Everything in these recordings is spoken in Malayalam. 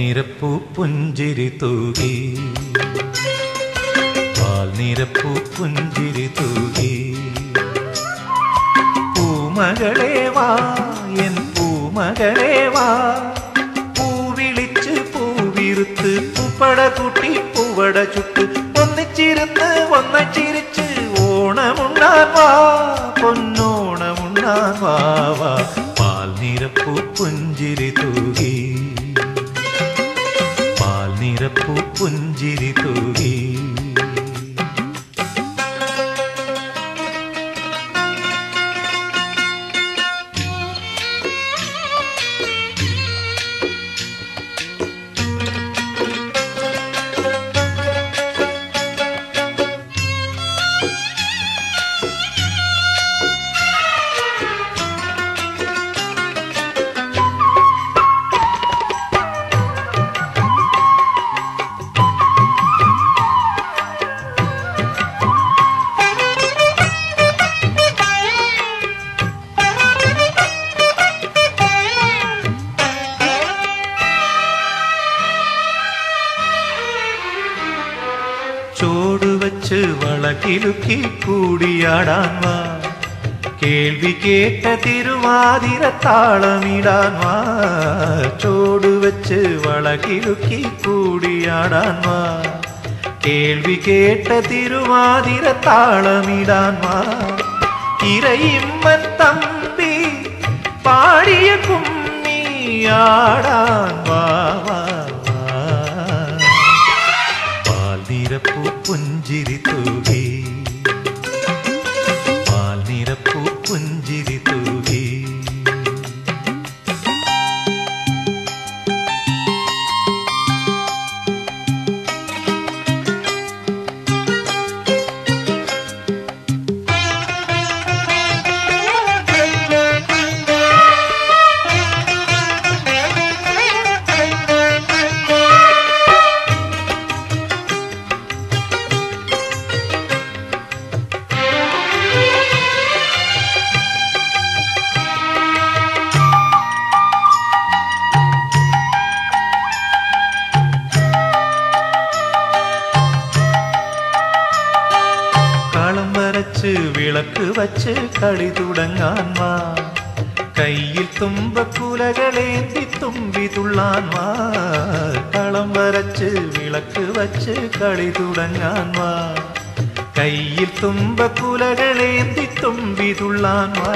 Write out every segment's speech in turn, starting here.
നിരപ്പു പുഞ്ചിരി തൂകി പാൽ നിരപ്പു പുഞ്ചിരി തൂകി പൂമകളെ വാ എൻ പൂമകളെ വാ പൂവിളിച്ച് പൂവിരുത്ത് പൂപ്പട കൂട്ടി പൂവട ചുട്ട് ഒന്നിച്ചിരുന്ന് ഒന്നച്ചിരിച്ച് ഓണമുണ്ണാൻ വാ പൊന്നോണമുണ്ണാൻ വാ വാ പാൽ നിരപ്പു പുഞ്ചിരി തൂകി പാൽ നിരപ്പു പുഞ്ചിരി തൂകി ചോടുവച്ച് വളകിലുക്കി കൂടിയാടാൻ വാ കേൾവി കേട്ട തിരുവാതിര താളമിടാൻ വാ ചോടുവച്ച് വളകിലുക്കി കൂടിയാടാൻ വാ കേൾവി കേട്ട തിരുവാതിര താളമിടാൻ വാ ഇരയിമ്മൻ തമ്പി പാടിയ കുമ്മിയാടാൻ വാ വാ വാ പാൽ നിരപ്പു പുഞ്ചിരി തൂകി പാൽ നിരപ്പു പുഞ്ചിരി തൂകി കളം വരച്ച് വിളക്ക് വച്ച് കളി തുടങ്ങാൻ വാ കയ്യിൽ തുമ്പക്കുലകളേന്തി തുമ്പി തുള്ളാൻ വാ കളം വരച്ച് വിളക്ക് വച്ച് കളി തുടങ്ങാൻ വാ കയ്യിൽ തുമ്പക്കുലകളേന്തി തുമ്പി തുള്ളാൻ വാ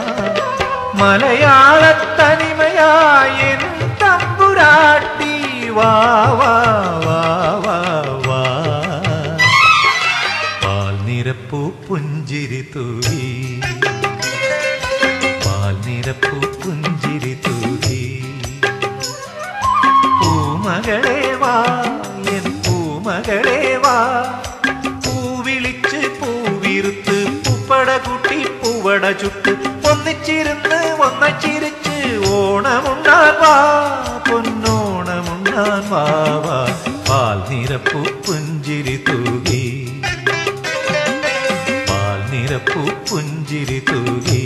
മലയാളത്തനിമയായ എൻ തമ്പുരാട്ടി വാ വാ വാ വാ വാ പാൽ നിരപ്പു പുഞ്ചിരി തൂകി പാൽ നിരപ്പു പുഞ്ചിരി തൂകി പൂമകളെ വാ എൻ പൂമകളെ വാ പൂവിളിച്ച് പൂവിരുത്ത് പൂപ്പട കൂട്ടി പൂവട ചുട്ട് ഒന്നിച്ചിരുന്ന് ഒന്നച്ചിരിച്ച് ഓണമുണ്ടാൻ വാ പൊന്നോണമുണ്ടാൻ വാ വാ പാൽ നിരപ്പു പുഞ്ചിരി തൂകി പാൽ നിരപ്പു പുഞ്ചിരി തൂകി